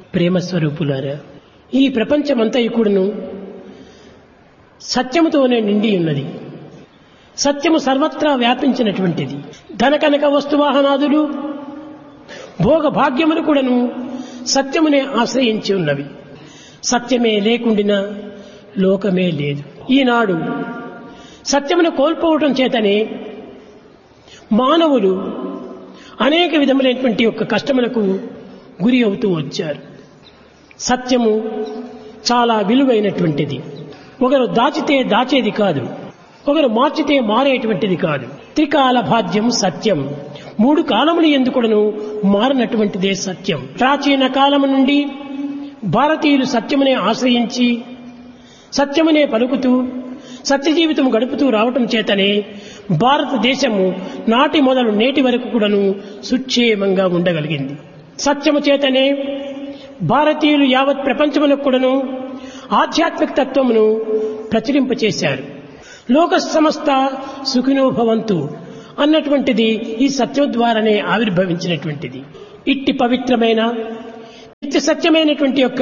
ప్రేమ స్వరూపులారా ఈ ప్రపంచమంతా కూడాను సత్యముతోనే నిండి ఉన్నది సత్యము సర్వత్రా వ్యాపించినటువంటిది ధనకనక వస్తువాహనాదులు భోగ భాగ్యములు కూడాను సత్యమునే ఆశ్రయించి ఉన్నవి సత్యమే లేకుండిన లోకమే లేదు ఈనాడు సత్యమును కోల్పోవటం చేతనే మానవులు అనేక విధములైనటువంటి యొక్క కష్టములకు గురి అవుతూ వచ్చారు సత్యము చాలా విలువైనటువంటిది ఒకరు దాచితే దాచేది కాదు ఒకరు మార్చితే మారేటువంటిది కాదు త్రికాల భాద్యం సత్యం మూడు కాలములు ఎందుకుడను మారినటువంటిదే సత్యం ప్రాచీన కాలము నుండి భారతీయులు సత్యమునే ఆశ్రయించి సత్యమునే పలుకుతూ సత్య జీవితం గడుపుతూ రావటం చేతనే భారతదేశము నాటి మొదలు నేటి వరకు కూడాను సుక్షేమంగా ఉండగలిగింది సత్యము చేతనే భారతీయులు యావత్ ప్రపంచములకు కూడాను ఆధ్యాత్మిక తత్వమును ప్రచురింపచేశారు లోక సమస్త సుఖినో భవంతు అన్నటువంటిది ఈ సత్యం ద్వారానే ఆవిర్భవించినటువంటిది ఇట్టి పవిత్రమైన నిత్య సత్యమైనటువంటి యొక్క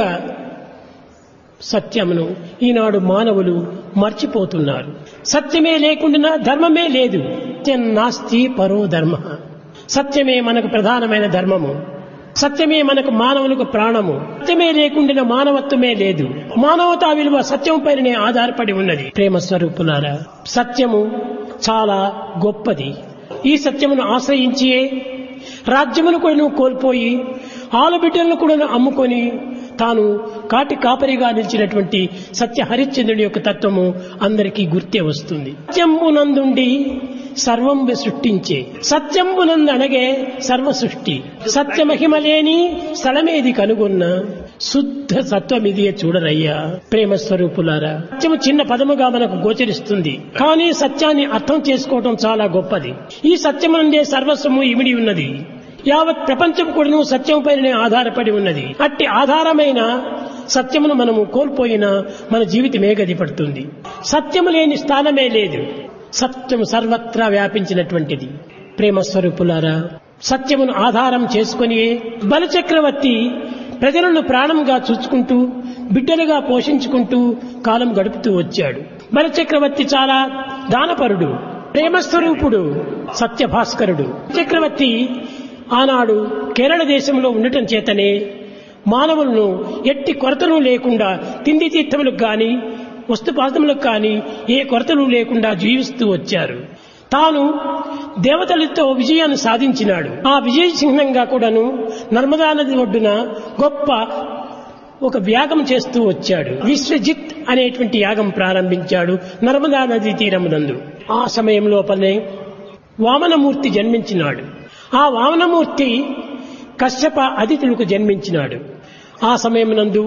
సత్యమును ఈనాడు మానవులు మర్చిపోతున్నారు సత్యమే లేకుండా ధర్మమే లేదు సత్యం నాస్తి పరో ధర్మ సత్యమే మనకు ప్రధానమైన ధర్మము సత్యమే మనకు మానవులకు ప్రాణము సత్యమే లేకుండా మానవత్వమే లేదు మానవతా విలువ సత్యం పైననే ఆధారపడి ఉన్నది ప్రేమ స్వరూపులారా సత్యము చాలా గొప్పది ఈ సత్యమును ఆశ్రయించి రాజ్యమును కూడా కోల్పోయి ఆలబిడ్డలను కూడా అమ్ముకొని తాను కాటి కాపరిగా నిలిచినటువంటి సత్య హరిశ్చంద్రుడి యొక్క తత్వము అందరికీ గుర్తే వస్తుంది సత్యంబునందుండి సర్వం సృష్టించే సత్యంబునందు అనగే సర్వ సృష్టి సత్యమహిమ లేని స్థలమేది కనుగొన్న శుద్ధ సత్వమిదియే చూడరయ్యా ప్రేమ స్వరూపులారా సత్యము చిన్న పదముగా మనకు గోచరిస్తుంది కానీ సత్యాన్ని అర్థం చేసుకోవటం చాలా గొప్పది ఈ సత్యమునందే సర్వస్వము ఇమిడి ఉన్నది యావత్ ప్రపంచం కూడాను సత్యం పైనే ఆధారపడి ఉన్నది అట్టి ఆధారమైన సత్యమును మనము కోల్పోయినా మన జీవితమే గదిపడుతుంది సత్యము లేని స్థానమే లేదు సత్యము సర్వత్రా వ్యాపించినటువంటిది ప్రేమ స్వరూపులారా సత్యమును ఆధారం చేసుకుని బలచక్రవర్తి ప్రజలను ప్రాణంగా చూచుకుంటూ బిడ్డలుగా పోషించుకుంటూ కాలం గడుపుతూ వచ్చాడు బలచక్రవర్తి చాలా దానపరుడు ప్రేమస్వరూపుడు సత్యభాస్కరుడు చక్రవర్తి ఆనాడు కేరళ దేశంలో ఉండటం చేతనే మానవులను ఎట్టి కొరతలు లేకుండా తిండి తీర్థములకు కానీ వస్తుపాదములకు కానీ ఏ కొరతలు లేకుండా జీవిస్తూ వచ్చారు తాను దేవతలతో విజయాన్ని సాధించినాడు ఆ విజయ చిహ్నంగా కూడాను నర్మదా నది ఒడ్డున గొప్ప ఒక యాగం చేస్తూ వచ్చాడు విశ్వజిత్ అనేటువంటి యాగం ప్రారంభించాడు నర్మదా నది తీరమునందు ఆ సమయం లోపలనే వామనమూర్తి జన్మించినాడు ఆ వామనమూర్తి కశ్యప అతిథులకు జన్మించినాడు ఆ సమయమునందు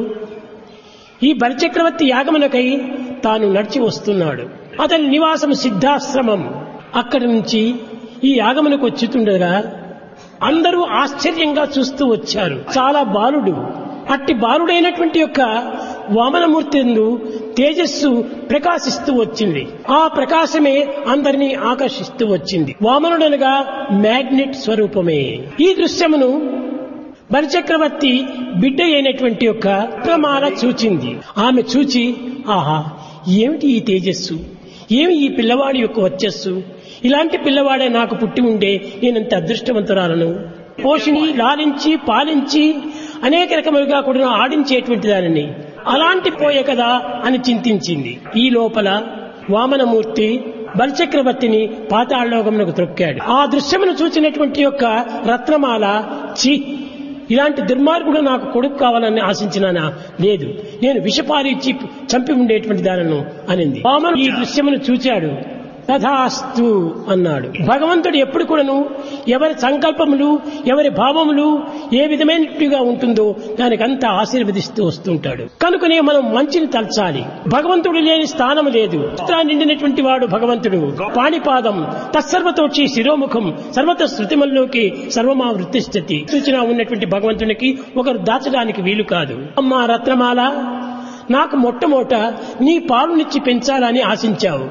ఈ బలిచక్రవర్తి యాగమునకై తాను నడిచి వస్తున్నాడు అతని నివాసం సిద్ధాశ్రమం అక్కడి నుంచి ఈ యాగమునకు వచ్చుతుండగా అందరూ ఆశ్చర్యంగా చూస్తూ వచ్చారు చాలా బాలుడు అట్టి బాలుడైనటువంటి యొక్క వామనమూర్తి తేజస్సు ప్రకాశిస్తూ వచ్చింది ఆ ప్రకాశమే అందరినీ ఆకర్షిస్తూ వచ్చింది వామనుడనగా మ్యాగ్నెట్ స్వరూపమే ఈ దృశ్యమును బలిచక్రవర్తి బిడ్డ అయినటువంటి యొక్క ప్రమాల చూచింది ఆమె చూచి ఆహా ఏమిటి ఈ తేజస్సు ఏమి ఈ పిల్లవాడి యొక్క వచ్చస్సు ఇలాంటి పిల్లవాడే నాకు పుట్టి ఉండే నేనంత అదృష్టవంతురాలను పోషిని లాలించి పాలించి అనేక రకములుగా కూడా ఆడించేటువంటి దానిని అలాంటి పోయే కదా అని చింతించింది ఈ లోపల వామనమూర్తి బలిచక్రవర్తిని పాతాళలోకమునకు త్రొక్కాడు ఆ దృశ్యమును చూసినటువంటి యొక్క రత్నమాల చి ఇలాంటి దుర్మార్గుడు నాకు కొడుకు కావాలని ఆశించినానా లేదు నేను విషపాలిచ్చి చంపి ఉండేటువంటి దానను అనింది వామను ఈ దృశ్యమును చూచాడు తథాస్తు అన్నాడు భగవంతుడు ఎప్పుడు కూడాను ఎవరి సంకల్పములు ఎవరి భావములు ఏ విధమైనట్టుగా ఉంటుందో దానికంతా ఆశీర్వదిస్తూ వస్తుంటాడు కనుకనే మనం మంచిని తలచాలి భగవంతుడు లేని స్థానం లేదు చిత్రా నిండినటువంటి వాడు భగవంతుడు పాణిపాదం తత్సర్వతోచి శిరోముఖం సర్వత శృతిమల్లోకి సర్వమా వృత్తిస్థితి సూచన ఉన్నటువంటి భగవంతునికి ఒకరు దాచడానికి వీలు కాదు అమ్మా రత్నమాల నాకు మొట్టమొదట నీ పాలునిచ్చి పెంచాలని ఆశించావు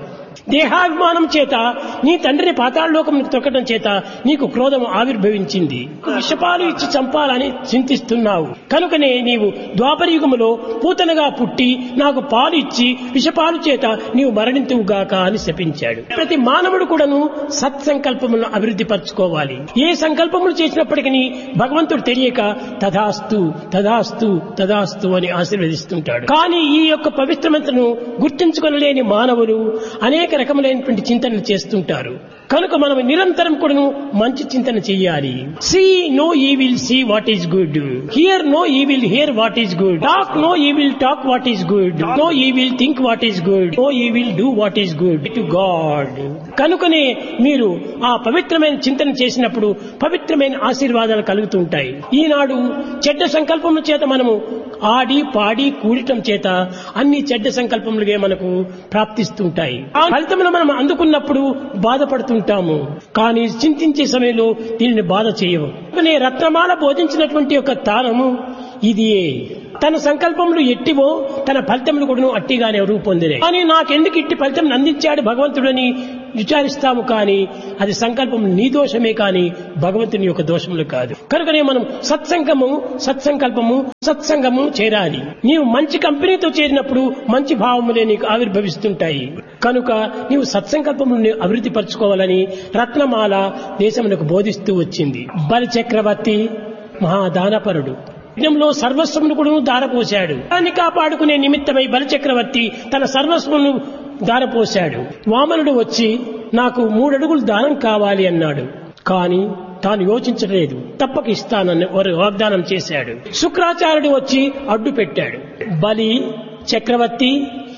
దేహాభిమానం చేత నీ తండ్రిని పాతాళలోకం తొక్కడం చేత నీకు క్రోధం ఆవిర్భవించింది విషపాలు ఇచ్చి చంపాలని చింతిస్తున్నావు కనుకనే నీవు ద్వాపరయుగములో పూతనగా పుట్టి నాకు పాలు ఇచ్చి విషపాలు చేత నీవు మరణింతువుగాక అని శపించాడు ప్రతి మానవుడు కూడాను సత్సంకల్పములను అభివృద్ధి పరచుకోవాలి ఏ సంకల్పములు చేసినప్పటికీ భగవంతుడు తెలియక తథాస్తు తథాస్తు తథాస్తు అని ఆశీర్వదిస్తుంటాడు కానీ ఈ యొక్క పవిత్రమంతను గుర్తించుకొనలేని మానవులు అనేక రకములైనటువంటి చింతనలు చేస్తుంటారు కనుక మనం నిరంతరం కూడాను మంచి చింతన చెయ్యాలి see no evil see what is good hear no evil hear what is good talk no evil talk what is good no evil think what is good no evil do what is good to God కనుకనే మీరు ఆ పవిత్రమైన చింతన చేసినప్పుడు పవిత్రమైన ఆశీర్వాదాలు కలుగుతుంటాయి ఈనాడు చెడ్డ సంకల్పముల చేత మనము ఆడి పాడి కూడటం చేత అన్ని చెడ్డ సంకల్పములుగా మనకు ప్రాప్తిస్తుంటాయి ఆ ఫలితములు మనం అందుకున్నప్పుడు బాధపడుతుంటాము కానీ చింతించే సమయంలో దీనిని బాధ చేయవు కనుకనే రత్నమాల బోధించినటువంటి యొక్క తానము ఇదియే తన సంకల్పములు ఎట్టివో తన ఫలితములు కూడా అట్టిగానే రూపొందినే కానీ నాకెందుకు ఇట్టి ఫలితం అందించాడు భగవంతుడని విచారిస్తాము కానీ అది సంకల్పం నీ దోషమే కానీ భగవంతుని యొక్క దోషములు కాదు కనుకనే మనం సత్సంగము సత్సంకల్పము సత్సంగము చేరాలి నీవు మంచి కంపెనీతో చేరినప్పుడు మంచి భావములే నీకు ఆవిర్భవిస్తుంటాయి కనుక నీవు సత్సంకల్పమును అభివృద్ధి పరచుకోవాలని రత్నమాల దేశమునకు బోధిస్తూ వచ్చింది బలి చక్రవర్తి మహాదానపరుడు యజ్ఞంలో సర్వస్వమును కూడా దారపోశాడు దాన్ని కాపాడుకునే నిమిత్తమై బలిచక్రవర్తి తన సర్వస్వమును దారపోశాడు వామనుడు వచ్చి నాకు మూడడుగులు దానం కావాలి అన్నాడు కానీ తాను యోచించలేదు తప్పక ఇస్తానని వారు వాగ్దానం చేశాడు శుక్రాచార్యుడు వచ్చి అడ్డు పెట్టాడు బలి చక్రవర్తి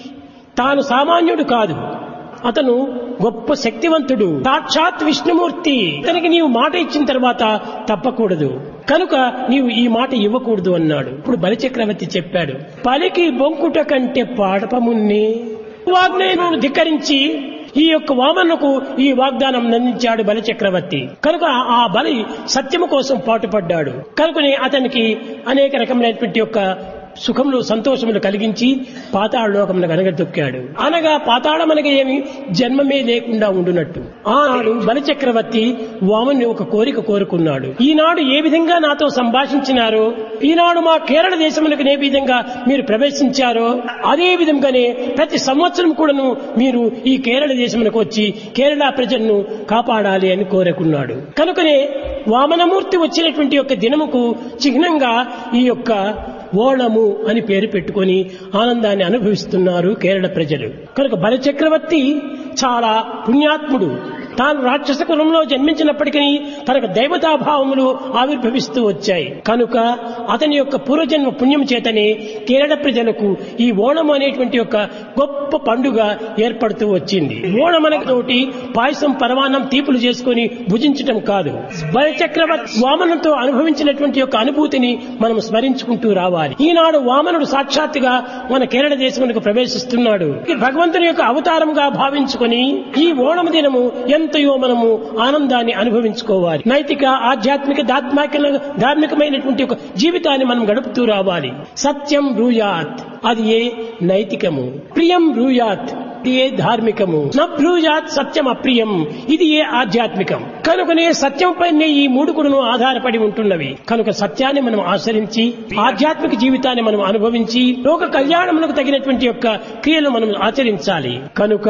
తాను సామాన్యుడు కాదు అతను గొప్ప శక్తివంతుడు సాక్షాత్ విష్ణుమూర్తి అతనికి నీవు మాట ఇచ్చిన తర్వాత తప్పకూడదు కనుక నీవు ఈ మాట ఇవ్వకూడదు అన్నాడు ఇప్పుడు బలిచక్రవర్తి చెప్పాడు పలికి బొంకుట కంటే పాడపమున్నే వాగ్నేయును ధిక్కరించి ఈ యొక్క వామనకు ఈ వాగ్దానం అందించాడు బలిచక్రవర్తి కనుక ఆ బలి సత్యము కోసం పాటుపడ్డాడు కనుకనే అతనికి అనేక రకమైనటువంటి యొక్క సుఖములు సంతోషములు కలిగించి పాతాళ లోకములకు అనగదొక్కాడు అనగా పాతాళమనగా ఏమి జన్మమే లేకుండా ఉండునట్టు ఆనాడు బలిచక్రవర్తి వామని ఒక కోరిక కోరుకున్నాడు ఈనాడు ఏ విధంగా నాతో సంభాషించినారో ఈనాడు మా కేరళ దేశములకు ఏ విధంగా మీరు ప్రవేశించారో అదే విధంగానే ప్రతి సంవత్సరం కూడాను మీరు ఈ కేరళ దేశములకు వచ్చి కేరళ ప్రజలను కాపాడాలి అని కోరుకున్నాడు కనుకనే వామనమూర్తి వచ్చినటువంటి యొక్క దినముకు చిహ్నంగా ఈ యొక్క ఓణము అని పేరు పెట్టుకొని ఆనందాన్ని అనుభవిస్తున్నారు కేరళ ప్రజలు కనుక బలచక్రవర్తి చాలా పుణ్యాత్ముడు తాను రాక్షస కులంలో జన్మించినప్పటికీ తనకు దైవతాభావములు ఆవిర్భవిస్తూ వచ్చాయి కనుక అతని యొక్క పూర్వజన్మ పుణ్యం చేతనే కేరళ ప్రజలకు ఈ ఓణం అనేటువంటి యొక్క గొప్ప పండుగ ఏర్పడుతూ వచ్చింది ఓణం తోటి పాయసం పరమాన్నం తీపులు చేసుకుని భుజించటం కాదు బలచక్రవర్తి వామనంతో అనుభవించినటువంటి యొక్క అనుభూతిని మనం స్మరించుకుంటూ రావాలి ఈనాడు వామనుడు సాక్షాత్తుగా మన కేరళ దేశమునకు ప్రవేశిస్తున్నాడు ఈ భగవంతుని యొక్క అవతారంగా భావించుకొని ఈ ఓణం దినము ఎంతయో మనము ఆనందాన్ని అనుభవించుకోవాలి నైతిక ఆధ్యాత్మిక దాత్మిక ధార్మికమైనటువంటి ఒక జీవితాన్ని మనం గడుపుతూ రావాలి సత్యం బ్రూయాత్ అది ఏ నైతికము ప్రియం బ్రూయాత్ ఇది ఏ ధార్మికము నబ్రూజాత్ సత్యం అప్రియం ఇది ఏ ఆధ్యాత్మికం కనుకనే సత్యం పైనే ఈ మూడు కూడాను ఆధారపడి ఉంటున్నవి కనుక సత్యాన్ని మనం ఆచరించి ఆధ్యాత్మిక జీవితాన్ని మనం అనుభవించి లోక కళ్యాణములకు తగినటువంటి యొక్క క్రియలు మనం ఆచరించాలి కనుక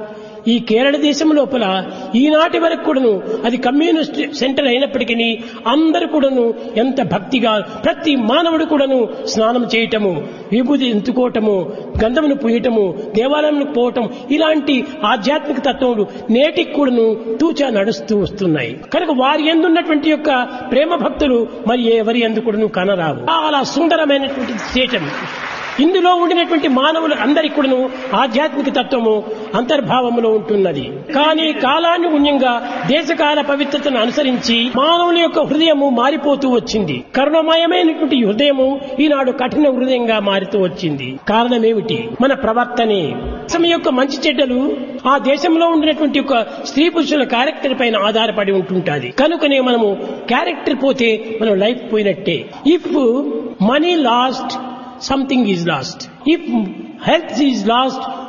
ఈ కేరళ దేశం లోపల ఈనాటి వరకు కూడాను అది కమ్యూనిస్ట్ సెంటర్ అయినప్పటికీ అందరూ కూడాను ఎంత భక్తిగా ప్రతి మానవుడు కూడాను స్నానం చేయటము విభూతి ఎంచుకోవటము గంధమును పూయటము దేవాలయంలో పోవటం ఇలాంటి ఆధ్యాత్మిక తత్వములు నేటికి కూడాను తూచా నడుస్తూ వస్తున్నాయి కనుక వారి ఎందున్నటువంటి యొక్క ప్రేమ భక్తులు మరి ఎవరి ఎందు కూడాను కనరావు చాలా సుందరమైనటువంటి దేశం ఇందులో ఉండినటువంటి మానవులు అందరికి కూడాను ఆధ్యాత్మిక తత్వము అంతర్భావములో ఉంటున్నది కానీ కాలానుగుణ్యంగా దేశకాల పవిత్రతను అనుసరించి మానవుని యొక్క హృదయము మారిపోతూ వచ్చింది కరుణమయమైనటువంటి హృదయము ఈనాడు కఠిన హృదయంగా మారుతూ వచ్చింది కారణమేమిటి మన ప్రవర్తనే దేశం యొక్క మంచి చెడ్డలు ఆ దేశంలో ఉండినటువంటి ఒక స్త్రీ పురుషుల క్యారెక్టర్ పైన ఆధారపడి ఉంటుంటాది కనుకనే మనము క్యారెక్టర్ పోతే మనం లైఫ్ పోయినట్టే if money lost something is lost if health is lost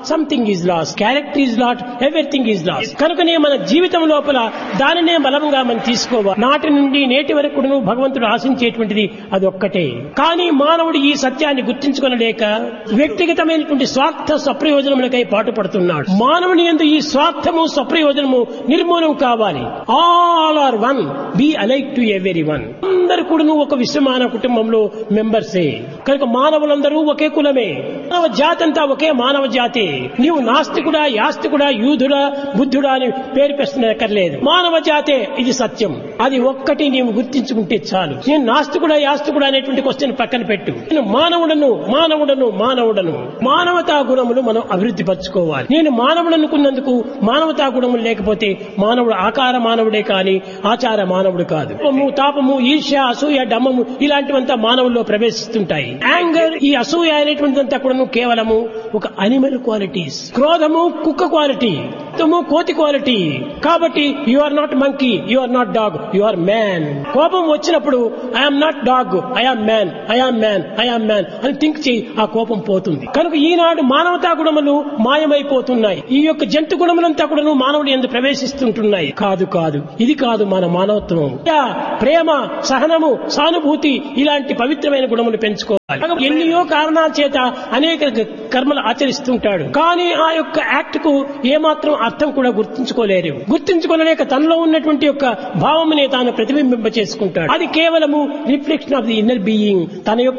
something is lost character is lost everything is lost కనుకనే మన జీవితం లోపల దానినే బలంగా మనం తీసుకోవాలి నాటి నుండి నేటి వరకు కూడాను భగవంతుడు ఆశించేటువంటిది అది ఒక్కటే కానీ మానవుడు ఈ సత్యాన్ని గుర్తించుకొనలేక వ్యక్తిగతమైనటువంటి స్వార్థ స్వప్రయోజనములకై పాటుపడుతున్నాడు మానవుని ఎందు ఈ స్వార్థము స్వప్రయోజనము నిర్మూలం కావాలి all are one be alike to every one అందరు కూడాను ఒక విశ్వమాన కుటుంబంలో మెంబర్సే కనుక మానవులందరూ ఒకే కులమే మానవ జాతి అంతా ఒకే మానవ జాతి నీవు నాస్తికుడా యాస్తికుడా యూధుడా బుద్ధుడా అని పేరు పెట్టనక్కర్లేదు మానవ జాతే ఇది సత్యం అది ఒక్కటి నీవు గుర్తించుకుంటే చాలు నేను నాస్తికుడా యాస్తికుడా అనేటువంటి క్వశ్చన్ పక్కన పెట్టు నేను మానవుడను మానవుడను మానవుడను మానవతా గుణములు మనం అభివృద్ధి పరచుకోవాలి నేను మానవుడు అనుకున్నందుకు మానవతా గుణములు లేకపోతే మానవుడు ఆకార మానవుడే కాని ఆచార మానవుడు కాదు కోపము తాపము ఈర్ష్య అసూయ డమ్మము ఇలాంటివంతా మానవుల్లో ప్రవేశిస్తుంటాయి యాంగర్ ఈ అసూయ అనేటువంటిదంతా కూడా కేవలము ఒక అనిమల్ క్వాలిటీస్ క్రోధము కుక్క క్వాలిటీ తుము కోతి క్వాలిటీ కాబట్టి you are not monkey you are not dog you are man కోపం వచ్చినప్పుడు I'm not dog I am man I am man I am man అని థింక్ చేయి ఆ కోపం పోతుంది కనుక ఈనాడు మానవతా గుణములు మాయమైపోతున్నాయి ఈ యొక్క జంతు గుణములంతా కూడా మానవుడు ఎందుకు ప్రవేశిస్తుంటున్నాయి కాదు కాదు ఇది కాదు మన మానవత్వం యా, ప్రేమ సహనము సానుభూతి ఇలాంటి పవిత్రమైన గుణములు పెంచుకోవాలి ఎన్నో కారణాల చేత అనేక కర్మలు ఆచరిస్తుంటాడు కానీ ఆ యొక్క యాక్ట్ కు ఏమాత్రం అర్థం కూడా గుర్తించుకోలేరు గుర్తించుకోలేక తనలో ఉన్నటువంటి యొక్క భావమునే తాను ప్రతిబింబింప చేసుకుంటాడు అది కేవలము reflection of the inner being తన యొక్క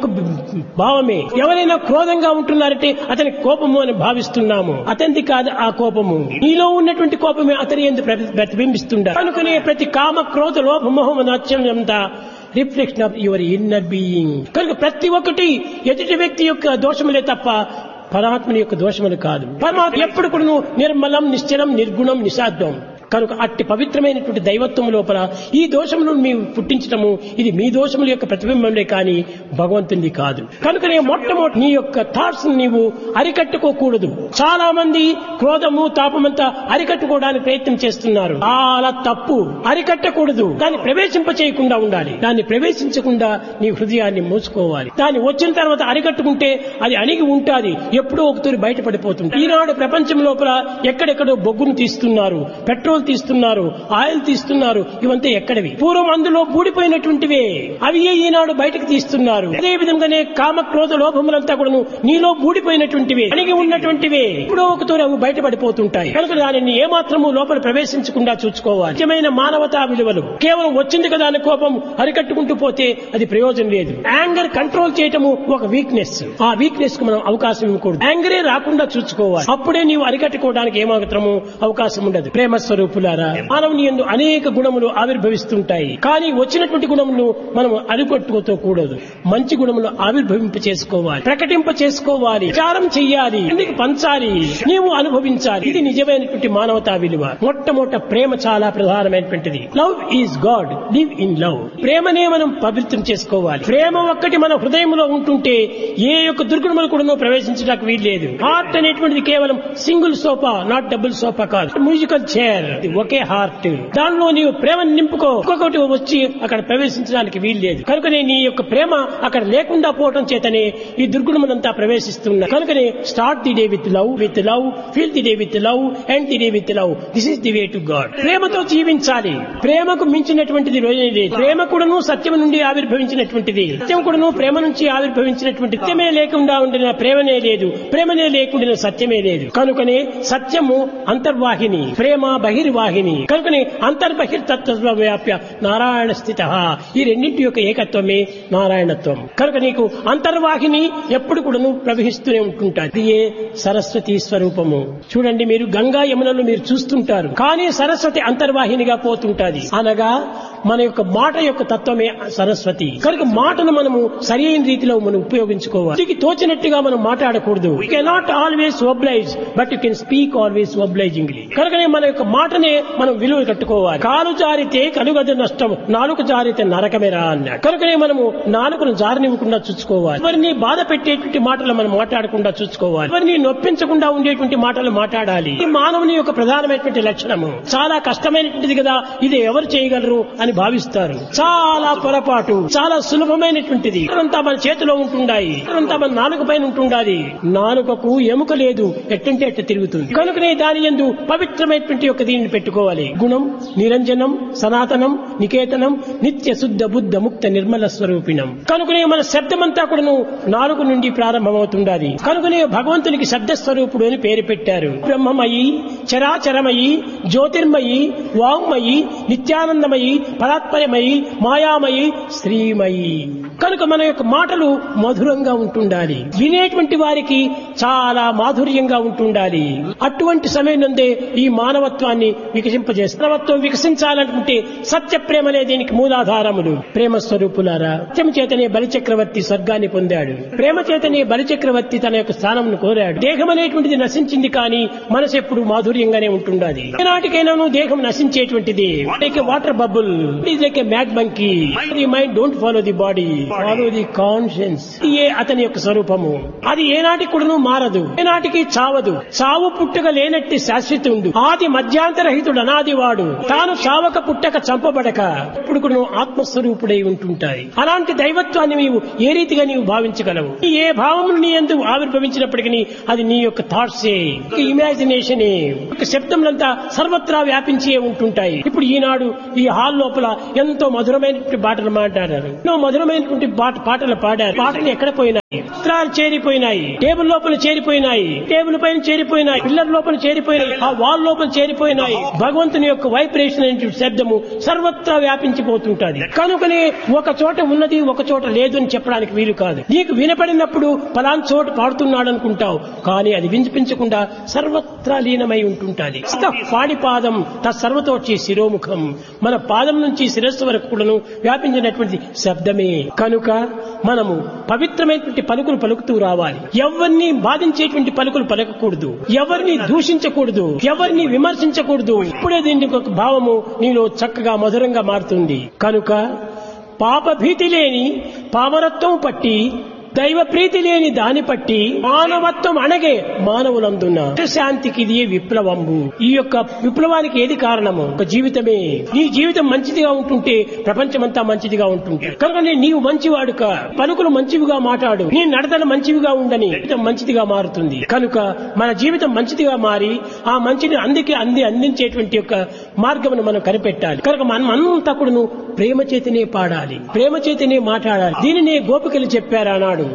భావమే ఎవరైనా క్రోధంగా ఉంటున్నారంటే అతని కోపము అని భావిస్తున్నాము అతనిది కాదు ఆ కోపము నీలో ఉన్నటువంటి కోపమే అతని ఎందుకు ప్రతిబింబిస్తుండ కనుకనే ప్రతి కామ క్రోధ లోభ మోహమ నాట్యం అంతా reflection of your inner being కనుక ప్రతి ఒక్కటి ఎదుటి వ్యక్తి యొక్క దోషములే తప్ప పరమాత్మని యొక్క దోషములు కాదు పరమాత్మ ఎప్పుడు కూడా నిర్మలం నిశ్చలం నిర్గుణం నిషాద్వం కనుక అట్టి పవిత్రమైనటువంటి దైవత్వం లోపల ఈ దోషములను మీరు పుట్టించటము ఇది మీ దోషముల యొక్క ప్రతిబింబంలే కానీ భగవంతుని కాదు కనుకనే మొట్టమొదటి నీ యొక్క థాట్స్ నీవు అరికట్టుకోకూడదు చాలా మంది క్రోధము తాపమంతా అరికట్టుకోవడానికి ప్రయత్నం చేస్తున్నారు చాలా తప్పు అరికట్టకూడదు దాన్ని ప్రవేశింప చేయకుండా ఉండాలి దాన్ని ప్రవేశించకుండా నీ హృదయాన్ని మూసుకోవాలి దాన్ని వచ్చిన తర్వాత అరికట్టుకుంటే అది అణిగి ఉంటాది ఎప్పుడో ఒకతూరి బయటపడిపోతుంది ఈనాడు ప్రపంచం లోపల ఎక్కడెక్కడో బొగ్గును తీస్తున్నారు పెట్రోల్ తీస్తున్నారు ఆయిల్ తీస్తున్నారు ఇవంతా ఎక్కడవి పూర్వం అందులో బూడిపోయినటువంటివే అవి ఈనాడు బయటకు తీస్తున్నారు అదే విధంగానే కామ క్రోధ లోభములంతా కూడాను నీలో బూడిపోయినటువంటివే అణిగి ఉన్నటువంటివే ఎప్పుడో ఒకతూరి అవి బయటపడిపోతుంటాయి కనుక దానిని ఏమాత్రము లోపల ప్రవేశించకుండా చూసుకోవాలి నిజమైన మానవతా విలువలు కేవలం వచ్చింది కదా అని కోపం అరికట్టుకుంటూ పోతే అది ప్రయోజనం లేదు యాంగర్ కంట్రోల్ చేయటము ఒక వీక్నెస్ ఆ వీక్నెస్ కు మనం అవకాశం ఇవ్వకూడదు యాంగరే రాకుండా చూసుకోవాలి అప్పుడే నీవు అరికట్టుకోవడానికి ఏమాత్రము అవకాశం ఉండదు ప్రేమ స్వరూపులారా మానవుని ఎందు అనేక గుణములు ఆవిర్భవిస్తుంటాయి కానీ వచ్చినటువంటి గుణములు మనం అరికట్టుకోతో కూడదు మంచి గుణములు ఆవిర్భవింప చేసుకోవాలి ప్రకటింప చేసుకోవాలి విచారం చెయ్యాలి ఎందుకు పంచాలి నీవు అనుభవించాలి ఇది నిజమైనటువంటి మానవతా విలువ మొట్టమొదట ప్రేమ చాలా ప్రధానమైనటువంటిది love is God live in love ప్రేమనే మనం పవిత్రం చేసుకోవాలి ప్రేమ ఒక్కటి మన హృదయంలో ఉంటుంటే ఏ యొక్క దుర్గుణములు కూడా ప్రవేశించడానికి వీల్లేదు హార్ట్ అనేటువంటిది కేవలం single sofa not double sofa కాదు మ్యూజికల్ చైర్ ఒకే హార్ట్ దానిలో నీవు ప్రేమను నింపుకో ఒక్కొక్కటి వచ్చి అక్కడ ప్రవేశించడానికి వీల్లేదు కనుకనే నీ యొక్క ప్రేమ అక్కడ లేకుండా పోవటం చేతనే ఈ దుర్గుణములంతా ప్రవేశిస్తున్నా కనుకనే start the day with love with love feel the day with love end the day with love this is the way to God ప్రేమతో జీవించాలి ప్రేమకు మించినటువంటిది రోజే లేదు ప్రేమ కూడాను సత్యం నుండి ఆవిర్భవించినటువంటిది సత్యం కూడాను ప్రేమ నుంచి ఆవిర్భవించినటువంటి సత్యమే లేకుండా ఉండిన ప్రేమనే లేదు ప్రేమనే లేకుండా సత్యమే లేదు కనుకనే సత్యము అంతర్వాహిని ప్రేమ బహిర్వాహిని కనుకనే అంతర్బహిర్తత్వ వ్యాప్య నారాయణ స్థిత ఈ రెండింటి యొక్క ఏకత్వమే నారాయణత్వం కనుక నీకు అంతర్వాహిని ఎప్పుడు కూడాను ప్రవహిస్తూనే ఉంటుంటారు ఇది ఏ సరస్వతి స్వరూపము చూడండి మీరు గంగా యమునలు మీరు చూస్తుంటారు కానీ సరస్వతి అంతర్వాహినిగా పోతుంటాది అనగా మన యొక్క మాట యొక్క తత్వమే సరస్వతి కనుక మాటను మనము సరైన రీతిలో మనం ఉపయోగించుకోవాలి దీనికి తోచినట్టుగా మనం మాట్లాడకూడదు you cannot always oblige but you can speak always obligingly కనుకనే మన యొక్క మాటనే మనం విలువ కట్టుకోవాలి కాలు జారితే కలుగదు నష్టం నాలుగు జారితే నరకమేరా అన్నాడు కనుకనే మనము నాలుగును జారనివ్వకుండా చూసుకోవాలి ఎవరిని బాధ పెట్టేటువంటి మాటలు మనం మాట్లాడకుండా చూసుకోవాలి ఎవరిని నొప్పించకుండా ఉండేటువంటి మాటలు మాట్లాడాలి ఇది మానవుని యొక్క ప్రధానమైనటువంటి లక్షణము చాలా కష్టమైనటువంటిది కదా ఇది ఎవరు చేయగలరు అని అని భావిస్తారు చాలా పొరపాటు చాలా సులభమైనటువంటిది ఇదంతా మన చేతిలో ఉంటుండాయి ఇదంతా మన నాలుక పైన ఉంటుండాలి నాలుకకు ఎముక లేదు ఎట్టంటే ఎట్ట తిరుగుతుంది కనుకనే దాని ఎందు పవిత్రమైనటువంటి యొక్క దీనిని పెట్టుకోవాలి గుణం నిరంజనం సనాతనం నికేతనం నిత్య శుద్ధ బుద్ధ ముక్త నిర్మల స్వరూపిణం కనుకనే మన శబ్దమంతా కూడాను నాలుగు నుండి ప్రారంభమవుతుండాలి కనుకనే భగవంతునికి శబ్ద స్వరూపుడు అని పేరు పెట్టారు బ్రహ్మమయి చరాచరమయి జ్యోతిర్మయి వాంగ్మయి నిత్యానందమయి పరాత్పరమయి మాయామయి శ్రీమయి కనుక మన యొక్క మాటలు మధురంగా ఉంటుండాలి వినేటువంటి వారికి చాలా మాధుర్యంగా ఉంటుండాలి అటువంటి సమయం నుండే ఈ మానవత్వాన్ని వికసింపజేస్తారు మానవత్వం వికసించాలనుకుంటే సత్య ప్రేమలే దీనికి మూలాధారములు ప్రేమ స్వరూపులారా సత్యం చేతనే బలిచక్రవర్తి స్వర్గాన్ని పొందాడు ప్రేమ చేతనే బలిచక్రవర్తి తన యొక్క స్థానంను కోరాడు దేహం అనేటువంటిది నశించింది కానీ మనసు ఎప్పుడు మాధుర్యంగానే ఉంటుండాలి ఏనాటికైనాను దేహం నశించేటువంటిది like water bubble is like a mad monkey the mind don't follow the body follow the conscience ఏ అతని యొక్క స్వరూపము అది ఏనాటికి కూడాను మారదు ఏనాటికి చావదు చావు పుట్టుక లేనట్టి శాశ్వతుండు ఆది మధ్యాంతరహితుడు అనాది వాడు తాను చావక పుట్టక చంపబడక ఇప్పుడు కూడా ఆత్మస్వరూపుడై ఉంటుంటాయి అలాంటి దైవత్వాన్ని నీవు ఏ రీతిగా నీవు భావించగలవు ఏ భావమును నీ ఎందుకు ఆవిర్భవించినప్పటికీ అది నీ యొక్క థాట్సే ఇమాజినేషనే ఒక శబ్దములంతా సర్వత్రా వ్యాపించే ఉంటుంటాయి ఇప్పుడు ఈనాడు ఈ హాల్ లోపల ఎంతో మధురమైనటువంటి పాటలు మాట్లాడారు ఎన్నో మధురమైనటువంటి పాట పాటలు పాడారు పాటలు ఎక్కడ పోయినాయి చిత్రాలు చేరిపోయినాయి టేబుల్ లోపల చేరిపోయినాయి టేబుల్ పైన చేరిపోయినాయి పిల్లర్ లోపల చేరిపోయినాయి ఆ వాల్ లోపల చేరిపోయినాయి భగవంతుని యొక్క వైబ్రేషన్ అనే శబ్దము సర్వత్రా వ్యాపించిపోతుంటది కనుకనే ఒక చోట ఉన్నది ఒక చోట లేదు అని చెప్పడానికి వీలు కాదు నీకు వినపడినప్పుడు పలాన్ చోట పాడుతున్నాడు అనుకుంటావు కానీ అది వినిపించకుండా సర్వత్రా లీనమై ఉంటుంటాది పాడి పాదం తత్సర్వతోచి శిరోముఖం మన పాదం నుంచి శిరస్సు వరకు కూడాను వ్యాపించినటువంటి శబ్దమే కనుక మనము పవిత్రమైనటువంటి పలుకులు పలుకుతూ రావాలి ఎవరిని బాధించేటువంటి పలుకులు పలకకూడదు ఎవరిని దూషించకూడదు ఎవరిని విమర్శించకూడదు ఇప్పుడే దీనికి ఒక భావము నీలో చక్కగా మధురంగా మారుతుంది కనుక పాప భీతి లేని పామరత్వం పట్టి దైవ ప్రీతి లేని దాని పట్టి మానవత్వం అణగే మానవులందున్న శాంతికి ఇది విప్లవంబు ఈ యొక్క విప్లవానికి ఏది కారణము ఒక జీవితమే నీ జీవితం మంచిదిగా ఉంటుంటే ప్రపంచమంతా మంచిదిగా ఉంటుంది కనుక నీవు మంచివాడుక పలుకులు మంచివిగా మాట్లాడు నీ నడతలు మంచివిగా ఉండని జీవితం మంచిదిగా మారుతుంది కనుక మన జీవితం మంచిదిగా మారి ఆ మంచిని అందుకే అంది అందించేటువంటి యొక్క మార్గమును మనం కనిపెట్టాలి కనుక మనం అంతా కూడాను ప్రేమ చేతినే పాడాలి ప్రేమ చేతినే మాట్లాడాలి దీనినే గోపికలు చెప్పారు ఆనాడు